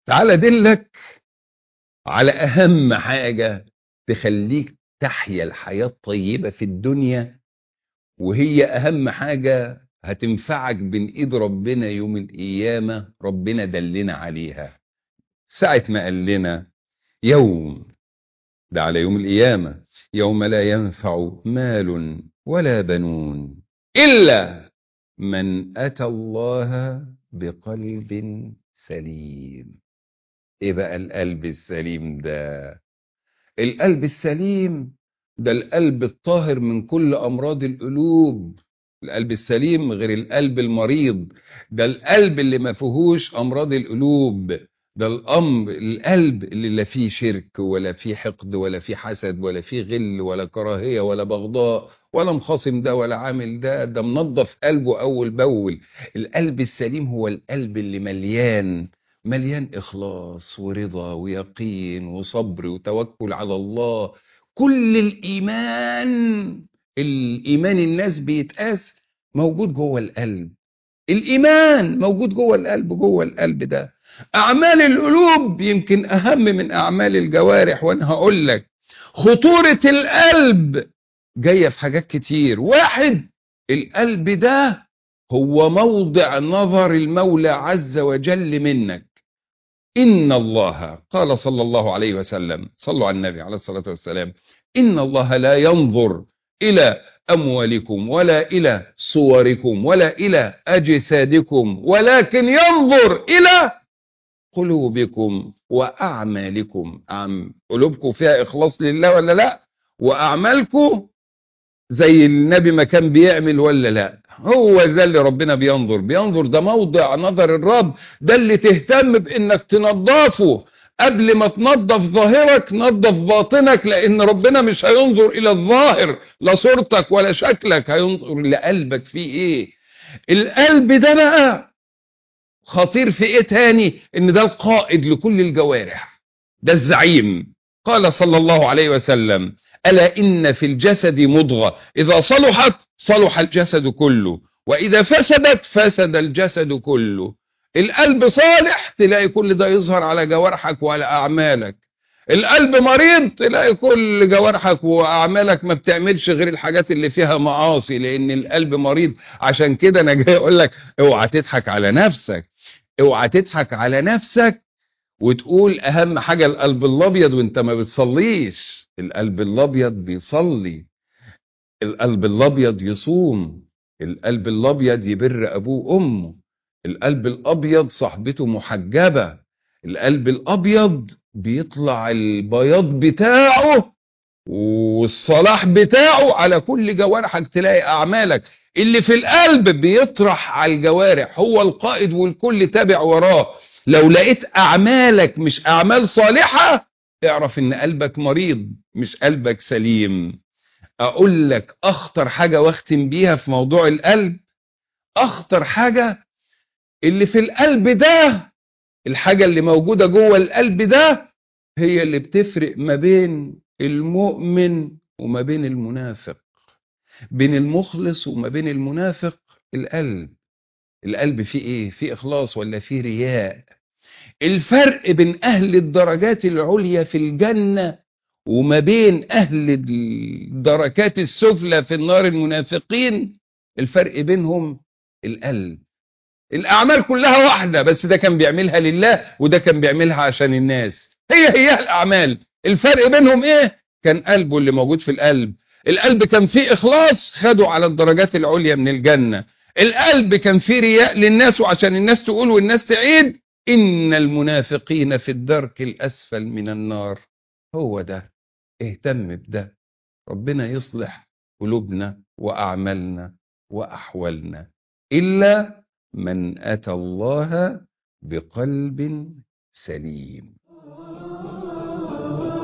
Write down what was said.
تعال ادلك على اهم حاجة تخليك تحيا الحياة الطيبة في الدنيا وهي اهم حاجة هتنفعك بين ايد ربنا يوم القيامة ربنا دلنا عليها ساعة ما قال لنا يوم ده على يوم القيامة يوم لا ينفع مال ولا بنون إلا من أتى الله بقلب سليم إيه بقى القلب السليم ده القلب السليم ده القلب الطاهر من كل أمراض القلوب القلب السليم غير القلب المريض ده القلب اللي ما فيهوش أمراض القلوب ده الأمر القلب اللي لا فيه شرك ولا فيه حقد ولا فيه حسد ولا فيه غل ولا كراهية ولا بغضاء ولا مخاصم ده ولا عامل ده ده منظف قلبه أول بأول القلب السليم هو القلب اللي مليان مليان إخلاص ورضا ويقين وصبر وتوكل على الله كل الإيمان الإيمان الناس بيتقاس موجود جوه القلب الإيمان موجود جوه القلب جوه القلب ده أعمال القلوب يمكن أهم من أعمال الجوارح وأنا هقول لك خطورة القلب جاية في حاجات كتير واحد القلب ده هو موضع نظر المولى عز وجل منك إن الله قال صلى الله عليه وسلم صلوا على النبي عليه الصلاة والسلام إن الله لا ينظر إلى أموالكم ولا إلى صوركم ولا إلى أجسادكم ولكن ينظر إلى قلوبكم وأعمالكم أعم قلوبكم فيها إخلاص لله ولا لا وأعمالكم زي النبي ما كان بيعمل ولا لا هو ده اللي ربنا بينظر بينظر ده موضع نظر الرب ده اللي تهتم بانك تنظفه قبل ما تنظف ظاهرك نظف باطنك لان ربنا مش هينظر الى الظاهر لا صورتك ولا شكلك هينظر لقلبك فيه ايه القلب ده بقى خطير في ايه تاني ان ده القائد لكل الجوارح ده الزعيم قال صلى الله عليه وسلم ألا إن في الجسد مضغة إذا صلحت صلح الجسد كله وإذا فسدت فسد الجسد كله القلب صالح تلاقي كل ده يظهر على جوارحك وعلى أعمالك القلب مريض تلاقي كل جوارحك وأعمالك ما بتعملش غير الحاجات اللي فيها معاصي لأن القلب مريض عشان كده أنا جاي أقول لك اوعى تضحك على نفسك اوعى تضحك على نفسك وتقول أهم حاجة القلب الأبيض وانت ما بتصليش القلب الابيض بيصلي القلب الابيض يصوم القلب الابيض يبر ابوه وامه القلب الابيض صاحبته محجبه القلب الابيض بيطلع البياض بتاعه والصلاح بتاعه على كل جوارحك تلاقي اعمالك اللي في القلب بيطرح على الجوارح هو القائد والكل تابع وراه لو لقيت اعمالك مش اعمال صالحه اعرف ان قلبك مريض مش قلبك سليم اقول لك اخطر حاجة واختم بيها في موضوع القلب اخطر حاجة اللي في القلب ده الحاجة اللي موجودة جوه القلب ده هي اللي بتفرق ما بين المؤمن وما بين المنافق بين المخلص وما بين المنافق القلب القلب فيه ايه فيه اخلاص ولا فيه رياء الفرق بين أهل الدرجات العليا في الجنة وما بين أهل الدركات السفلى في النار المنافقين الفرق بينهم القلب الأعمال كلها واحدة بس ده كان بيعملها لله وده كان بيعملها عشان الناس هي هي الأعمال الفرق بينهم إيه كان قلبه اللي موجود في القلب القلب كان فيه إخلاص خدوا على الدرجات العليا من الجنة القلب كان فيه رياء للناس وعشان الناس تقول والناس تعيد إن المنافقين في الدرك الأسفل من النار هو ده اهتم بده ربنا يصلح قلوبنا وأعمالنا وأحوالنا إلا من أتى الله بقلب سليم